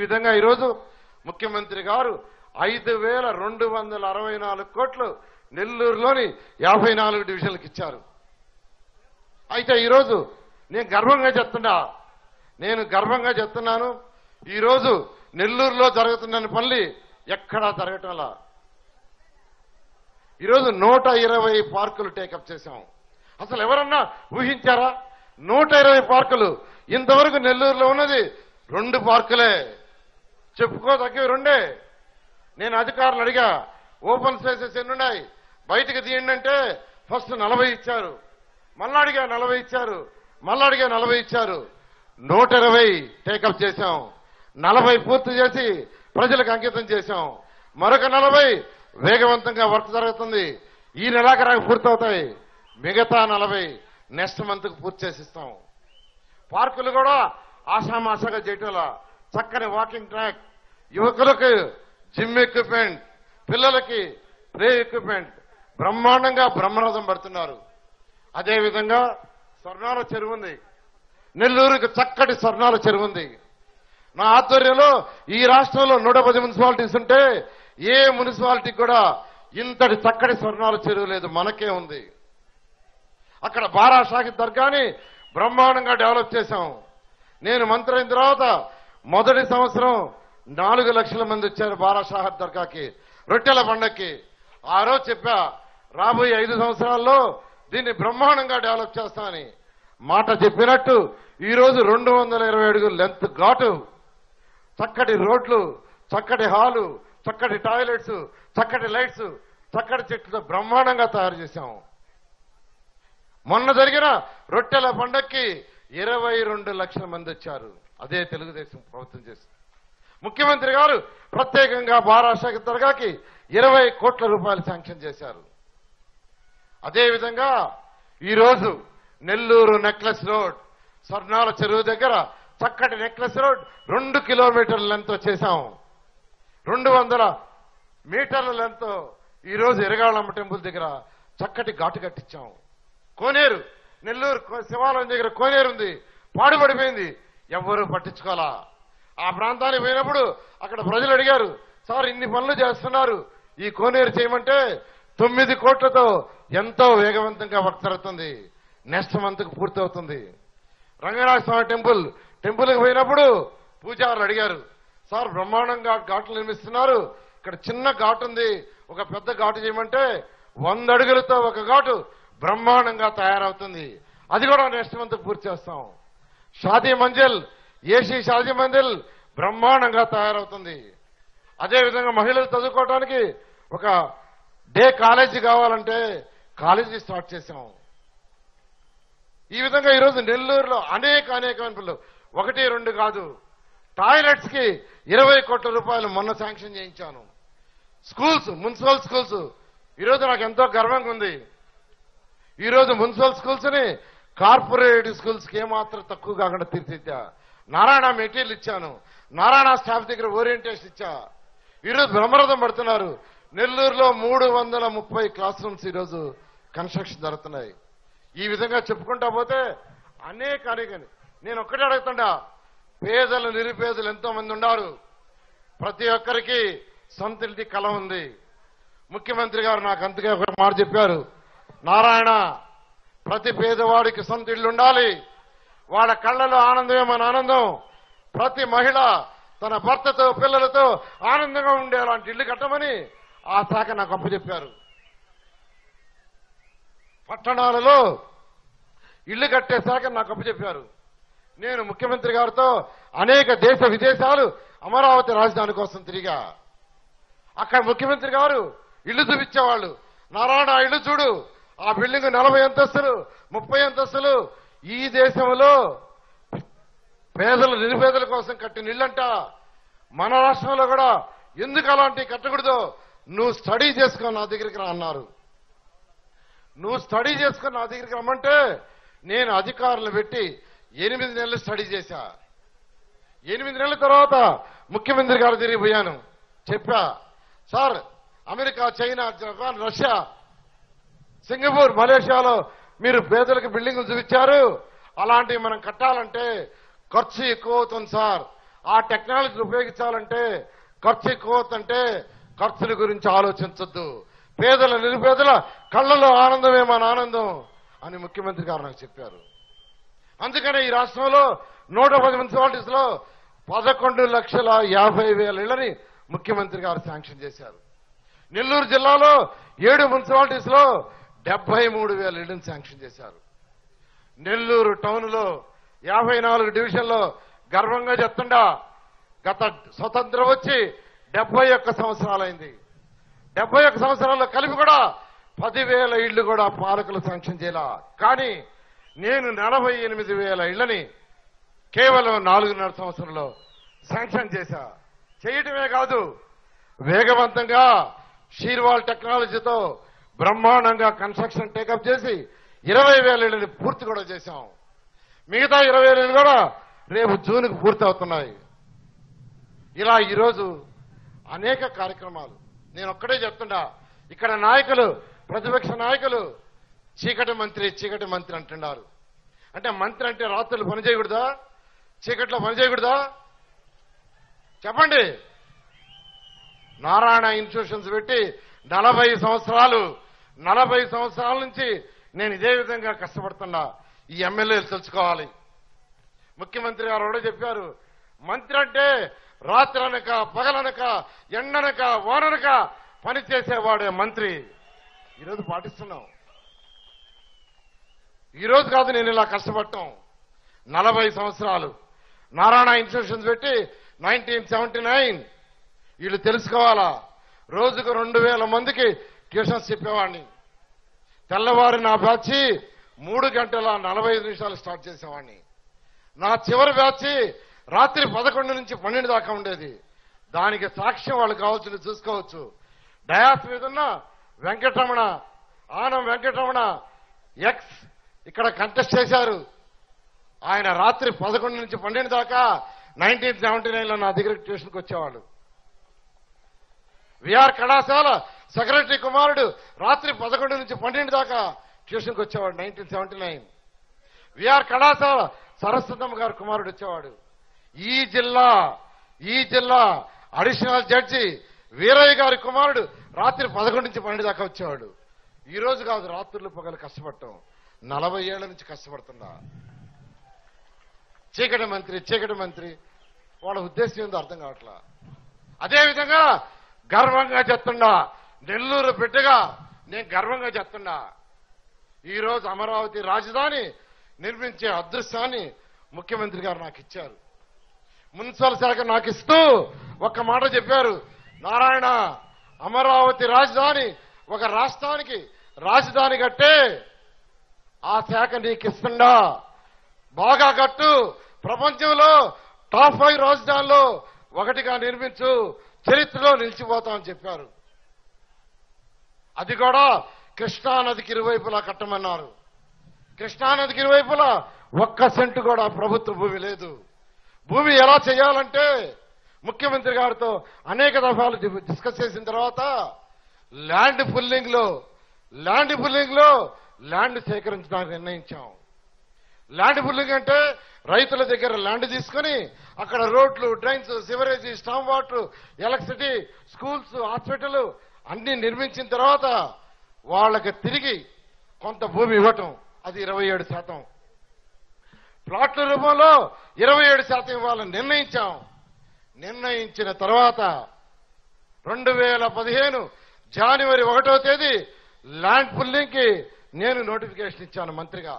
విధంగా ఈరోజు ముఖ్యమంత్రి గారు ఐదు వేల రెండు వందల అరవై నాలుగు కోట్లు నెల్లూరులోని యాభై నాలుగు డివిజన్లకు ఇచ్చారు అయితే ఈరోజు నేను గర్వంగా చెప్తున్నా నేను గర్వంగా చెప్తున్నాను ఈరోజు నెల్లూరులో జరుగుతున్న పనులు ఎక్కడా జరగటంలా ఈరోజు నూట ఇరవై పార్కులు టేకప్ చేశాం అసలు ఎవరన్నా ఊహించారా నూట ఇరవై పార్కులు ఇంతవరకు నెల్లూరులో ఉన్నది రెండు పార్కులే చెప్పుకోదగ్గవి రెండే నేను అధికారులు అడిగా ఓపెన్ స్పేసెస్ ఎన్ని ఉన్నాయి బయటకు తీయండి అంటే ఫస్ట్ నలభై ఇచ్చారు మళ్ళా అడిగా నలభై ఇచ్చారు మళ్ళా అడిగా నలభై ఇచ్చారు నూట ఇరవై టేకప్ చేశాం నలభై పూర్తి చేసి ప్రజలకు అంకితం చేశాం మరొక నలభై వేగవంతంగా వర్క్ జరుగుతుంది ఈ నెలాఖరాకు పూర్తవుతాయి మిగతా నలభై నెక్స్ట్ మంత్ కు పూర్తి చేసిస్తాం పార్కులు కూడా ఆషామాషాగా చేయటంలా చక్కని వాకింగ్ ట్రాక్ యువకులకు జిమ్ ఎక్విప్మెంట్ పిల్లలకి ప్లే ఎక్విప్మెంట్ బ్రహ్మాండంగా బ్రహ్మరథం పడుతున్నారు అదేవిధంగా స్వర్ణాల చెరువు ఉంది నెల్లూరుకు చక్కటి స్వర్ణాల చెరువు ఉంది నా ఆధ్వర్యంలో ఈ రాష్ట్రంలో నూట పది మున్సిపాలిటీస్ ఉంటే ఏ మున్సిపాలిటీకి కూడా ఇంతటి చక్కటి స్వర్ణాల చెరువు లేదు మనకే ఉంది అక్కడ బారా షాహిద్ దర్గాని బ్రహ్మాండంగా డెవలప్ చేశాం నేను మంత్రి అయిన తర్వాత మొదటి సంవత్సరం నాలుగు లక్షల మంది వచ్చారు బారా షాహిద్ దర్గాకి రొట్టెల పండక్కి ఆ రోజు చెప్పా రాబోయే ఐదు సంవత్సరాల్లో దీన్ని బ్రహ్మాండంగా డెవలప్ చేస్తామని మాట చెప్పినట్టు ఈ రోజు రెండు వందల ఇరవై అడుగుల లెంత్ ఘాటు చక్కటి రోడ్లు చక్కటి హాలు చక్కటి టాయిలెట్స్ చక్కటి లైట్స్ చక్కటి చెట్లతో బ్రహ్మాండంగా తయారు చేశాం మొన్న జరిగిన రొట్టెల పండక్కి ఇరవై రెండు లక్షల మంది వచ్చారు అదే తెలుగుదేశం ప్రభుత్వం చేసింది ముఖ్యమంత్రి గారు ప్రత్యేకంగా బారాషాకి దర్గాకి ఇరవై కోట్ల రూపాయలు శాంక్షన్ చేశారు అదేవిధంగా ఈరోజు నెల్లూరు నెక్లెస్ రోడ్ స్వర్ణాల చెరువు దగ్గర చక్కటి నెక్లెస్ రోడ్ రెండు కిలోమీటర్ల లెంత్ చేశాం రెండు వందల మీటర్ల లెంత్ ఈరోజు ఎరగాళమ్మ టెంపుల్ దగ్గర చక్కటి ఘాటు కట్టించాం కోనేరు నెల్లూరు కో- శివాలయం దగ్గర కోనేరు ఉంది పాడుపడిపోయింది ఎవ్వరూ పట్టించుకోవాలా ఆ ప్రాంతానికి పోయినప్పుడు అక్కడ ప్రజలు అడిగారు సార్ ఇన్ని పనులు చేస్తున్నారు ఈ కోనేరు చేయమంటే తొమ్మిది కోట్లతో ఎంతో వేగవంతంగా వర్క్ జరుగుతుంది నెక్స్ట్ మంత్ కు పూర్తవుతుంది రంగనాథ స్వామి టెంపుల్ టెంపుల్కి పోయినప్పుడు పూజారులు అడిగారు సార్ బ్రహ్మాండంగా ఘాట్లు నిర్మిస్తున్నారు ఇక్కడ చిన్న ఘాటు ఉంది ఒక పెద్ద ఘాటు చేయమంటే వంద అడుగులతో ఒక ఘాటు బ్రహ్మాండంగా తయారవుతుంది అది కూడా నెక్స్ట్ మంత్ పూర్తి చేస్తాం షాదీ మంజిల్ ఏసీ షాదీ మంజిల్ బ్రహ్మాండంగా తయారవుతుంది అదేవిధంగా మహిళలు చదువుకోవడానికి ఒక డే కాలేజీ కావాలంటే కాలేజీ స్టార్ట్ చేశాం ఈ విధంగా ఈరోజు నెల్లూరులో అనేక అనేకమైన పనులు ఒకటి రెండు కాదు టాయిలెట్స్ కి ఇరవై కోట్ల రూపాయలు మొన్న శాంక్షన్ చేయించాను స్కూల్స్ మున్సిపల్ స్కూల్స్ ఈరోజు నాకు ఎంతో గర్వంగా ఉంది ఈరోజు మున్సిపల్ స్కూల్స్ ని కార్పొరేట్ స్కూల్స్ కి ఏమాత్రం తక్కువ కాకుండా తీర్చిద్దా నారాయణ మెటీరియల్ ఇచ్చాను నారాయణ స్టాఫ్ దగ్గర ఓరియంటేషన్ ఇచ్చా ఈరోజు బ్రహ్మరథం పడుతున్నారు నెల్లూరులో మూడు వందల ముప్పై క్లాస్ రూమ్స్ ఈరోజు కన్స్ట్రక్షన్ జరుగుతున్నాయి ఈ విధంగా చెప్పుకుంటా పోతే అనేక అనేక నేను ఒక్కటే అడుగుతుండా పేదలు నిరుపేదలు ఎంతో మంది ఉన్నారు ప్రతి ఒక్కరికి సొంత ఇంటి కళ ఉంది ముఖ్యమంత్రి గారు నాకు అంతగా ఒక మాట చెప్పారు నారాయణ ప్రతి పేదవాడికి సొంత ఇల్లు ఉండాలి వాళ్ళ కళ్ళలో ఆనందమే మన ఆనందం ప్రతి మహిళ తన భర్తతో పిల్లలతో ఆనందంగా ఉండే అలాంటి ఇల్లు కట్టమని ఆ శాఖ నాకు అప్పచెప్పారు పట్టణాలలో ఇల్లు కట్టే శాఖ నాకు అప్పచెప్పారు నేను ముఖ్యమంత్రి గారితో అనేక దేశ విదేశాలు అమరావతి రాజధాని కోసం తిరిగా అక్కడ ముఖ్యమంత్రి గారు ఇల్లు చూపించేవాళ్ళు నారాయణ ఆ ఇల్లు చూడు ఆ బిల్డింగ్ నలభై అంతస్తులు ముప్పై అంతస్తులు ఈ దేశంలో పేదలు నిరుపేదల కోసం కట్టిన ఇల్లంట మన రాష్ట్రంలో కూడా ఎందుకు అలాంటివి కట్టకూడదో నువ్వు స్టడీ చేసుకో నా దగ్గరికి రా అన్నారు నువ్వు స్టడీ చేసుకుని నా దగ్గరికి రమ్మంటే నేను అధికారులు పెట్టి ఎనిమిది నెలలు స్టడీ చేశా ఎనిమిది నెలల తర్వాత ముఖ్యమంత్రి గారు తిరిగి పోయాను చెప్పా sir America China Japan Russia Singapore మలేషియాలో మీరు పేదలకు బిల్డింగులు చూపించారు అలాంటివి మనం కట్టాలంటే ఖర్చు ఎక్కువ అవుతుంది సార్ ఆ టెక్నాలజీని ఉపయోగించాలంటే ఖర్చు ఎక్కువ అవుతుంటే ఖర్చుల గురించి ఆలోచించొద్దు పేదల నిరుపేదల కళ్ళలో ఆనందమే మన ఆనందం అని ముఖ్యమంత్రి గారు నాకు చెప్పారు అందుకనే ఈ రాష్ట్రంలో నూట పది మున్సిపాలిటీస్ లో పదకొండు లక్షల యాభై వేల ఇళ్లని ముఖ్యమంత్రి గారు శాంక్షన్ చేశారు నెల్లూరు జిల్లాలో ఏడు మున్సిపాలిటీస్ లో డెబ్బై మూడు వేల ఇళ్లను శాంక్షన్ చేశారు నెల్లూరు టౌన్ లో యాభై నాలుగు డివిజన్లో గర్వంగా చెప్తుండా గత స్వతంత్రం వచ్చి డెబ్బై ఒక్క సంవత్సరాలైంది డెబ్బై ఒక్క సంవత్సరాల్లో కలిపి కూడా పదివేల ఇళ్లు కూడా పాలకులు శాంక్షన్ చేయాల కానీ నేను నలభై ఎనిమిది వేల ఇళ్లని కేవలం నాలుగున్నర సంవత్సరంలో శాంక్షన్ చేశా చేయటమే కాదు వేగవంతంగా షీర్వాల్ టెక్నాలజీతో బ్రహ్మాండంగా కన్స్ట్రక్షన్ టేకప్ చేసి ఇరవై వేల ఇళ్ళని పూర్తి కూడా చేశాం మిగతా ఇరవై వేల ఇళ్ళు కూడా రేపు జూన్కి పూర్తి అవుతున్నాయి ఇలా ఈరోజు అనేక కార్యక్రమాలు నేను ఒక్కడే చెప్తుండా ఇక్కడ నాయకులు ప్రతిపక్ష నాయకులు చీకటి మంత్రి చీకటి మంత్రి అంటున్నారు అంటే మంత్రి అంటే రాత్రులు పని చేయకూడదా చీకట్లో పని చేయకూడదా చెప్పండి నారాయణ ఇన్స్టిట్యూషన్స్ పెట్టి నలభై సంవత్సరాలు నలభై సంవత్సరాల నుంచి నేను ఇదే విధంగా కష్టపడుతున్నా ఈ ఎమ్మెల్యేలు తెలుసుకోవాలి ముఖ్యమంత్రి గారు కూడా చెప్పారు మంత్రి అంటే రాత్రి అనక పగలనక ఎండనక వాననక పని చేసేవాడే మంత్రి ఈరోజు పాటిస్తున్నాం ఈరోజు కాదు నేను ఇలా కష్టపడటం నలభై సంవత్సరాలు నారాయణ ఇన్స్టిట్యూషన్స్ పెట్టి నైన్టీన్ సెవెంటీ నైన్ వీళ్ళు తెలుసుకోవాలా రోజుకు రెండు వేల మందికి ట్యూషన్స్ చెప్పేవాడిని తెల్లవారి నా బ్యాచ్ మూడు గంటల నలభై ఐదు నిమిషాలు స్టార్ట్ చేసేవాడిని నా చివరి బ్యాచ్ రాత్రి పదకొండు నుంచి పన్నెండు దాకా ఉండేది దానికి సాక్ష్యం వాళ్ళు కావాల్సింది చూసుకోవచ్చు డయాస్ మీద ఉన్న వెంకటరమణ ఆనం వెంకటరమణ ఎక్స్ ఇక్కడ కంటెస్ట్ చేశారు ఆయన రాత్రి పదకొండు నుంచి పన్నెండు దాకా నైన్టీన్ సెవెంటీ నైన్ లో నా దగ్గర ట్యూషన్కి వచ్చేవాడు విఆర్ కళాశాల సెక్రటరీ కుమారుడు రాత్రి పదకొండు నుంచి పన్నెండు దాకా ట్యూషన్కి వచ్చేవాడు నైన్టీన్ సెవెంటీ నైన్ విఆర్ కళాశాల సరస్వతమ్మ గారు కుమారుడు వచ్చేవాడు ఈ జిల్లా ఈ జిల్లా అడిషనల్ జడ్జి వీరయ్య గారి కుమారుడు రాత్రి పదకొండు నుంచి పన్నెండు దాకా వచ్చేవాడు ఈ రోజు కాదు రాత్రులు పగలు కష్టపడటం నలభై ఏళ్ల నుంచి కష్టపడుతున్నా చీకటి మంత్రి చీకటి మంత్రి వాళ్ళ ఉద్దేశం ఏందో అర్థం కావట్లా అదేవిధంగా గర్వంగా చెప్తున్నా నెల్లూరు బిడ్డగా నేను గర్వంగా చెప్తున్నా ఈరోజు అమరావతి రాజధాని నిర్మించే అదృశ్యాన్ని ముఖ్యమంత్రి గారు నాకు ఇచ్చారు మున్సిపల్ శాఖ నాకు ఇస్తూ ఒక్క మాట చెప్పారు నారాయణ అమరావతి రాజధాని ఒక రాష్ట్రానికి రాజధాని కట్టే ఆ శాఖ నీకు ఇస్తుండా బాగా కట్టు ప్రపంచంలో టాప్ ఫైవ్ రాజధానిలో ఒకటిగా నిర్మించు చరిత్రలో నిలిచిపోతామని చెప్పారు అది కూడా కృష్ణా నదికి ఇరువైపులా కట్టమన్నారు కృష్ణా నదికి ఇరువైపులా ఒక్క సెంటు కూడా ప్రభుత్వ భూమి లేదు భూమి ఎలా చేయాలంటే ముఖ్యమంత్రి గారితో అనేక దఫాలు డి- డిస్కస్ చేసిన తర్వాత ల్యాండ్ పుల్లింగ్ లో ల్యాండ్ పుల్లింగ్ లో ల్యాండ్ సేకరించడానికి నిర్ణయించాం ల్యాండ్ పుల్లింగ్ అంటే రైతుల దగ్గర ల్యాండ్ తీసుకొని అక్కడ రోడ్లు drains sewerage storm water electricity schools hospital అన్ని నిర్మించిన తర్వాత వాళ్ళకి తిరిగి కొంత భూమి ఇవ్వటం అది ఇరవై ఏడు శాతం ప్లాట్ల రూపంలో ఇరవై ఏడు శాతం ఇవ్వాలని నిర్ణయించాం నిర్ణయించిన తర్వాత రెండు వేల పదిహేను జనవరి ఒకటో తేదీ ల్యాండ్ పుల్లింగ్ కి నేను నోటిఫికేషన్ ఇచ్చాను మంత్రిగా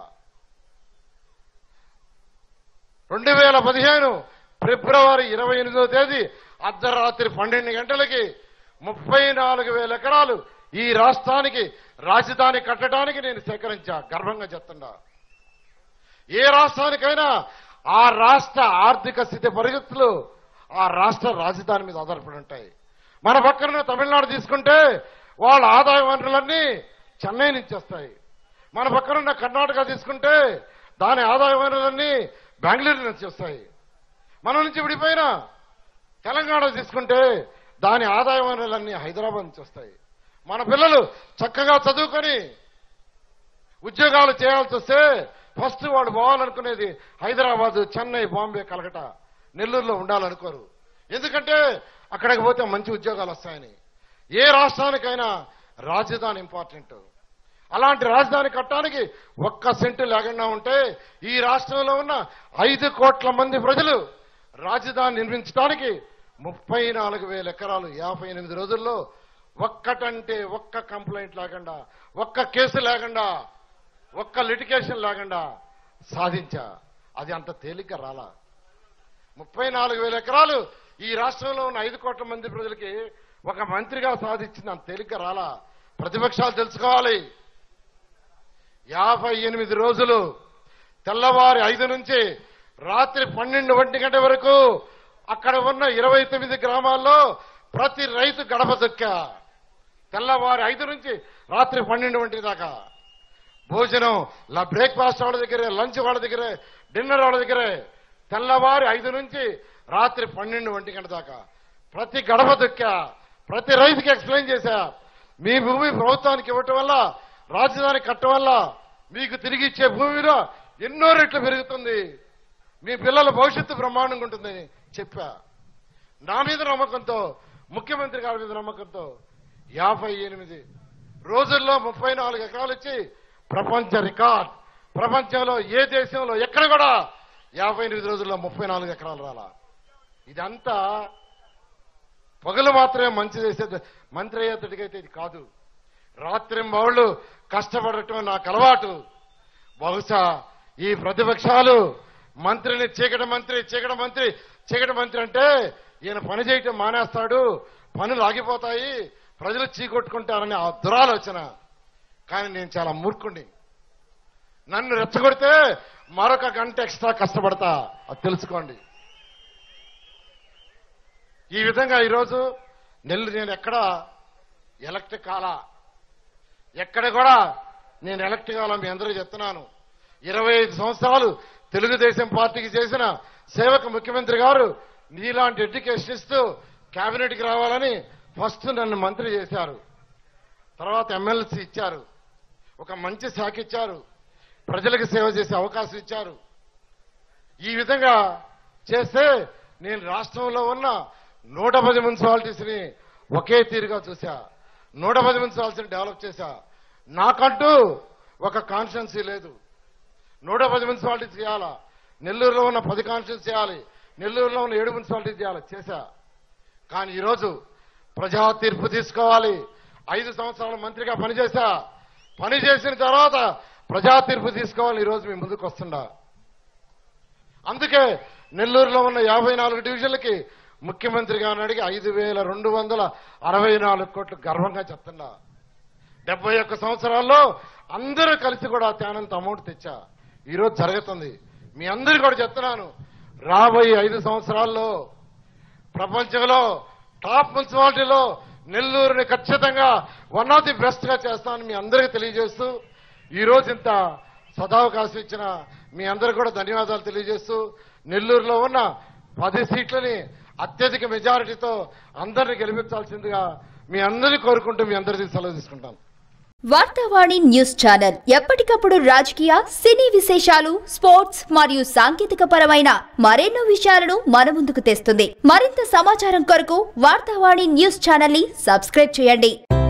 రెండు వేల పదిహేను ఫిబ్రవరి ఇరవై ఎనిమిదో తేదీ అర్ధరాత్రి పన్నెండు గంటలకి ముప్పై నాలుగు వేల ఎకరాలు ఈ రాష్ట్రానికి రాజధాని కట్టడానికి నేను సేకరించా గర్వంగా చెప్తున్నా ఏ రాష్ట్రానికైనా ఆ రాష్ట్ర ఆర్థిక స్థితి పరిస్థితులు ఆ రాష్ట్ర రాజధాని మీద ఆధారపడి ఉంటాయి మన పక్కన తమిళనాడు తీసుకుంటే వాళ్ళ ఆదాయ వనరులన్నీ చెన్నై నుంచి వస్తాయి మన పక్కనున్న కర్ణాటక తీసుకుంటే దాని ఆదాయ వనరులన్నీ బెంగళూరు నుంచి వస్తాయి మన నుంచి విడిపోయిన తెలంగాణ తీసుకుంటే దాని ఆదాయ వనరులన్నీ హైదరాబాద్ నుంచి వస్తాయి మన పిల్లలు చక్కగా చదువుకొని ఉద్యోగాలు చేయాల్సి వస్తే ఫస్ట్ వాడు పోవాలనుకునేది హైదరాబాద్ చెన్నై బాంబే కలకట నెల్లూరులో ఉండాలనుకోరు ఎందుకంటే అక్కడికి పోతే మంచి ఉద్యోగాలు వస్తాయని ఏ రాష్ట్రానికైనా రాజధాని ఇంపార్టెంట్ అలాంటి రాజధాని కట్టడానికి ఒక్క సెంటు లేకుండా ఉంటే ఈ రాష్ట్రంలో ఉన్న ఐదు కోట్ల మంది ప్రజలు రాజధాని నిర్మించడానికి ముప్పై నాలుగు వేల ఎకరాలు యాభై ఎనిమిది రోజుల్లో ఒక్కటంటే ఒక్క కంప్లైంట్ లేకుండా ఒక్క కేసు లేకుండా ఒక్క లిటికేషన్ లేకుండా సాధించా అది అంత తేలిక రాలా ముప్పై నాలుగు వేల ఎకరాలు ఈ రాష్ట్రంలో ఉన్న ఐదు కోట్ల మంది ప్రజలకి ఒక మంత్రిగా సాధించింది అంత తేలిక రాలా ప్రతిపక్షాలు తెలుసుకోవాలి యాభై ఎనిమిది రోజులు తెల్లవారి ఐదు నుంచి రాత్రి పన్నెండు ఒంటి గంట వరకు అక్కడ ఉన్న ఇరవై తొమ్మిది గ్రామాల్లో ప్రతి రైతు గడప దొక్కా తెల్లవారి ఐదు నుంచి రాత్రి పన్నెండు ఒంటి దాకా భోజనం లా బ్రేక్ఫాస్ట్ వాళ్ళ దగ్గరే లంచ్ వాళ్ళ దగ్గరే డిన్నర్ వాళ్ళ దగ్గరే తెల్లవారి ఐదు నుంచి రాత్రి పన్నెండు ఒంటి గంట దాకా ప్రతి గడప దొక్కా ప్రతి రైతుకి ఎక్స్ప్లెయిన్ చేశా మీ భూమి ప్రభుత్వానికి ఇవ్వటం వల్ల రాజధాని కట్టడం వల్ల మీకు తిరిగి ఇచ్చే భూమిలో ఎన్నో రెట్లు పెరుగుతుంది మీ పిల్లల భవిష్యత్తు బ్రహ్మాండంగా ఉంటుందని చెప్పా నా మీద నమ్మకంతో ముఖ్యమంత్రి గారి మీద నమ్మకంతో యాభై ఎనిమిది రోజుల్లో ముప్పై నాలుగు ఎకరాలు ఇచ్చి ప్రపంచ రికార్డ్ ప్రపంచంలో ఏ దేశంలో ఎక్కడ కూడా యాభై ఎనిమిది రోజుల్లో ముప్పై నాలుగు ఎకరాలు రాలా ఇదంతా పగలు మాత్రమే మంచి చేసేది మంత్రి అయ్యేటట్టుగైతే ఇది కాదు రాత్రి మౌళ్ళు కష్టపడటం నాకు అలవాటు బహుశా ఈ ప్రతిపక్షాలు మంత్రిని చీకటి మంత్రి చీకటి మంత్రి చీకటి మంత్రి అంటే ఈయన పని చేయటం మానేస్తాడు పనులు ఆగిపోతాయి ప్రజలు చీకొట్టుకుంటారని ఆ దురాలోచన కానీ నేను చాలా మూర్ఖుణ్ణి నన్ను రెచ్చగొడితే మరొక గంట ఎక్స్ట్రా కష్టపడతా అది తెలుసుకోండి ఈ విధంగా ఈరోజు నెల్లు నేను ఎక్కడ ఎలక్ట్ కాలా ఎక్కడ కూడా నేను ఎలక్ట్ కావాలని మీ అందరూ చెప్తున్నాను ఇరవై ఐదు సంవత్సరాలు తెలుగుదేశం పార్టీకి చేసిన సేవక ముఖ్యమంత్రి గారు నీలాంటి ఎడ్యుకేషన్ ఇస్తూ కేబినెట్కి రావాలని ఫస్ట్ నన్ను మంత్రి చేశారు తర్వాత ఎమ్మెల్సీ ఇచ్చారు ఒక మంచి శాఖ ఇచ్చారు ప్రజలకు సేవ చేసే అవకాశం ఇచ్చారు ఈ విధంగా చేస్తే నేను రాష్ట్రంలో ఉన్న నూట పది మున్సిపాలిటీస్ని ఒకే తీరుగా చూసా నూట పది మున్సిపాలిటీని డెవలప్ చేశా నాకంటూ ఒక కాన్స్టిట్యున్సీ లేదు నూట పది మున్సిపాలిటీస్ చేయాలా నెల్లూరులో ఉన్న పది కాన్స్టిట్యూన్స్ చేయాలి నెల్లూరులో ఉన్న ఏడు మున్సిపాలిటీస్ చేయాలి చేశా కానీ ఈరోజు ప్రజా తీర్పు తీసుకోవాలి ఐదు సంవత్సరాల మంత్రిగా పనిచేశా పని చేసిన తర్వాత ప్రజా తీర్పు తీసుకోవాలి ఈరోజు మీ ముందుకు వస్తుండా అందుకే నెల్లూరులో ఉన్న యాభై నాలుగు డివిజన్లకి ముఖ్యమంత్రి గారిని అడిగి ఐదు వేల రెండు వందల అరవై నాలుగు కోట్లు గర్వంగా చెప్తున్నా డెబ్బై ఒక్క సంవత్సరాల్లో అందరూ కలిసి కూడా తేనంత అమౌంట్ తెచ్చా ఈరోజు జరుగుతుంది మీ అందరికీ కూడా చెప్తున్నాను రాబోయే ఐదు సంవత్సరాల్లో ప్రపంచంలో టాప్ మున్సిపాలిటీలో నెల్లూరుని ఖచ్చితంగా వన్ ఆఫ్ ది బెస్ట్ గా చేస్తానని మీ అందరికీ తెలియజేస్తూ ఈ రోజు ఇంత సదావకాశం ఇచ్చిన మీ అందరికి కూడా ధన్యవాదాలు తెలియజేస్తూ నెల్లూరులో ఉన్న పది సీట్లని అత్యధిక మెజారిటీతో అందరిని గెలిపించాల్సిందిగా మీ అందరినీ కోరుకుంటూ మీ అందరికీ సెలవు తీసుకుంటాను వార్తావాణి న్యూస్ ఛానల్ ఎప్పటికప్పుడు రాజకీయ సినీ విశేషాలు స్పోర్ట్స్ మరియు సాంకేతిక పరమైన మరెన్నో విషయాలను మన ముందుకు తెస్తుంది మరింత సమాచారం కొరకు వార్తావాణి న్యూస్ ఛానల్ ని సబ్స్క్రైబ్ చేయండి